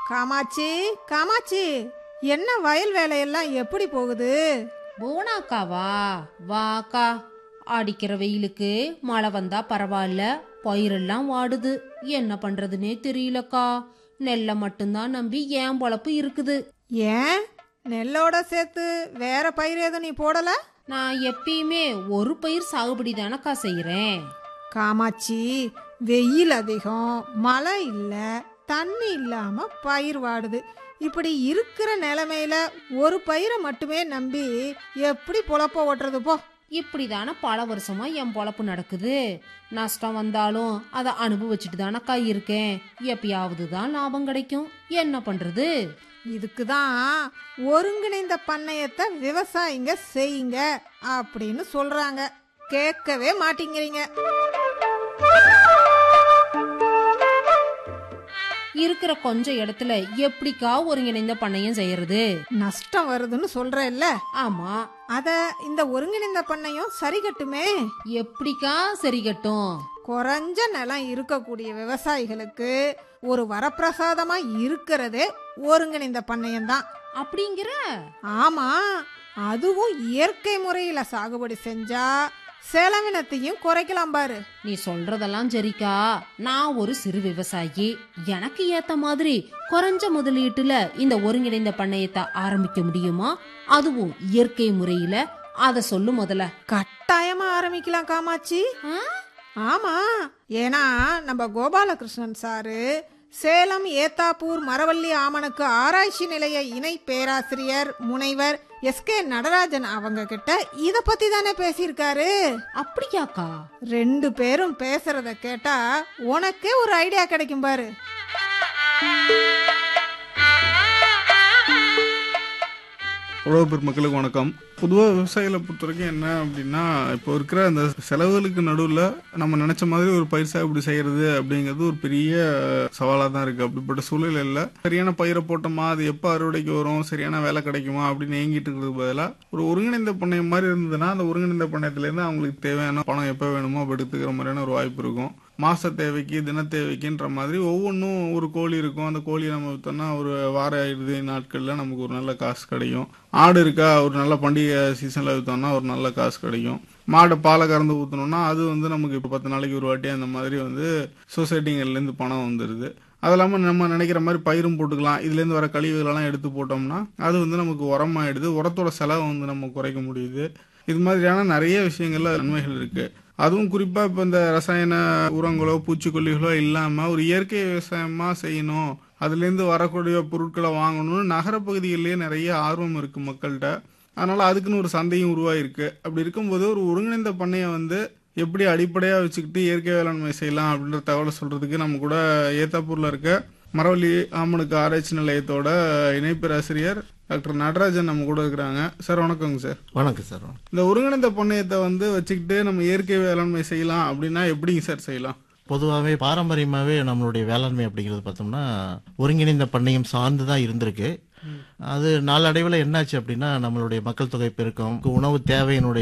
காமாட்சி காமாட்சி என்ன வயல் வேலையெல்லாம் எப்படி போகுது போனாக்காவா வாக்கா அடிக்கிற வெயிலுக்கு மழை வந்தா பரவாயில்ல பயிரெல்லாம் வாடுது என்ன பண்றதுனே தெரியலக்கா நெல்லை மட்டும்தான் நம்பி ஏன் பொழப்பு இருக்குது ஏன் நெல்லோட சேர்த்து வேற பயிர் எதுவும் நீ போடல நான் எப்பயுமே ஒரு பயிர் சாகுபடி தானக்கா செய்யறேன் காமாட்சி வெயில் அதிகம் மழை இல்ல தண்ணி இல்லாம பயிர் வாடுது இப்படி இருக்கிற நிலைமையில ஒரு பயிரை மட்டுமே நம்பி எப்படி பொழப்ப ஓட்டுறது போ இப்படிதானே பல வருஷமா என் பொழப்பு நடக்குது நஷ்டம் வந்தாலும் அதை அனுபவிச்சுட்டு தானக்கா இருக்கேன் எப்பயாவது தான் லாபம் கிடைக்கும் என்ன பண்றது இதுக்கு தான் ஒருங்கிணைந்த பண்ணையத்தை விவசாயிங்க செய்யுங்க அப்படின்னு சொல்றாங்க கேட்கவே மாட்டேங்கிறீங்க இருக்கிற கொஞ்ச இடத்துல எப்படிக்கா ஒருங்கிணைந்த பண்ணையம் செய்யறது நஷ்டம் வருதுன்னு சொல்றேல்ல ஆமா அத இந்த ஒருங்கிணைந்த பண்ணையம் சரி கட்டுமே எப்படிக்கா சரி கட்டும் குறைஞ்ச நிலம் இருக்கக்கூடிய விவசாயிகளுக்கு ஒரு வரப்பிரசாதமா இருக்கிறதே ஒருங்கிணைந்த பண்ணையம் தான் அப்படிங்கிற ஆமா அதுவும் இயற்கை முறையில சாகுபடி செஞ்சா செலவினத்தையும் குறைக்கலாம் பாரு நீ சொல்றதெல்லாம் சரிக்கா நான் ஒரு சிறு விவசாயி எனக்கு ஏத்த மாதிரி குறைஞ்ச முதலீட்டுல இந்த ஒருங்கிணைந்த பண்ணையத்தை ஆரம்பிக்க முடியுமா அதுவும் இயற்கை முறையில அத சொல்லு முதல்ல கட்டாயமா ஆரம்பிக்கலாம் காமாட்சி ஆ? ஆமா ஏன்னா நம்ம கோபாலகிருஷ்ணன் சாரு சேலம் ஏத்தாப்பூர் மரவள்ளி ஆமணக்கு ஆராய்ச்சி நிலைய இணை பேராசிரியர் முனைவர் எஸ்கே நடராஜன் அவங்க கிட்ட இத பத்தி தானே பேசியிருக்காரு அப்படியாக்கா ரெண்டு பேரும் பேசுறத கேட்டா உனக்கே ஒரு ஐடியா கிடைக்கும் பாரு உழவு பெருமக்களுக்கு வணக்கம் பொதுவாக விவசாயிகளை பொறுத்த வரைக்கும் என்ன அப்படின்னா இப்போ இருக்கிற அந்த செலவுகளுக்கு நடுவில் நம்ம நினச்ச மாதிரி ஒரு பயிர் சாகுபடி செய்கிறது அப்படிங்கிறது ஒரு பெரிய சவாலாக தான் இருக்குது அப்படிப்பட்ட சூழ்நிலையில் சரியான பயிரை போட்டோமா அது எப்போ அறுவடைக்கு வரும் சரியான வேலை கிடைக்குமா அப்படின்னு ஏங்கிட்டு இருக்கிறது பதிலாக ஒரு ஒருங்கிணைந்த பண்ணையம் மாதிரி இருந்ததுன்னா அந்த ஒருங்கிணைந்த பண்ணையத்துலேருந்து அவங்களுக்கு தேவையான பணம் எப்போ வேணுமோ அப்போ எடுத்துக்கிற மாதிரியான ஒரு வாய்ப்பு இருக்கும் மாச தேவைக்கு தின தேவைக்குன்ற மாதிரி ஒவ்வொன்றும் ஒரு கோழி இருக்கும் அந்த கோழியை நம்ம விற்றோம்னா ஒரு வார இறுதி நாட்களில் நமக்கு ஒரு நல்ல காசு கிடைக்கும் ஆடு இருக்கா ஒரு நல்ல பண்டிகை சீசனில் விற்றோம்னா ஒரு நல்ல காசு கிடைக்கும் மாடை பாலை கறந்து ஊற்றணும்னா அது வந்து நமக்கு இப்போ பத்து நாளைக்கு ஒரு வாட்டி அந்த மாதிரி வந்து சொசைட்டிங்கள்லேருந்து பணம் வந்துடுது அது இல்லாமல் நம்ம நினைக்கிற மாதிரி பயிரும் போட்டுக்கலாம் இதுலேருந்து வர கழிவுகளெல்லாம் எடுத்து போட்டோம்னா அது வந்து நமக்கு உரமாயிடுது உரத்தோட செலவை வந்து நம்ம குறைக்க முடியுது இது மாதிரியான நிறைய விஷயங்கள்ல நன்மைகள் இருக்கு அதுவும் குறிப்பா இப்ப இந்த ரசாயன உரங்களோ பூச்சிக்கொல்லிகளோ இல்லாம ஒரு இயற்கை விவசாயமா செய்யணும் அதுல இருந்து வரக்கூடிய பொருட்களை வாங்கணும்னு நகரப்பகுதிகளிலேயே நிறைய ஆர்வம் இருக்கு மக்கள்கிட்ட அதனால அதுக்குன்னு ஒரு சந்தையும் உருவாயிருக்கு அப்படி இருக்கும்போது ஒரு ஒருங்கிணைந்த பண்ணையை வந்து எப்படி அடிப்படையாக வச்சுக்கிட்டு இயற்கை வேளாண்மை செய்யலாம் அப்படின்ற தகவலை சொல்றதுக்கு நம்ம கூட ஏத்தாப்பூர்ல இருக்க மரவள்ளி ஆமணுக்கு ஆராய்ச்சி நிலையத்தோட இணை பேராசிரியர் டாக்டர் நடராஜன் நம்ம கூட இருக்கிறாங்க சார் வணக்கங்க சார் வணக்கம் சார் வணக்கம் இந்த ஒருங்கிணைந்த பண்ணையத்தை வந்து வச்சுக்கிட்டு நம்ம இயற்கை வேளாண்மை செய்யலாம் அப்படின்னா எப்படிங்க சார் செய்யலாம் பொதுவாகவே பாரம்பரியமாகவே நம்மளுடைய வேளாண்மை அப்படிங்கிறது பார்த்தோம்னா ஒருங்கிணைந்த பண்ணையம் சார்ந்து தான் இருந்திருக்கு அது நாளடைவில் என்னாச்சு அப்படின்னா நம்மளுடைய மக்கள் தொகை பெருக்கம் உணவு தேவையினுடைய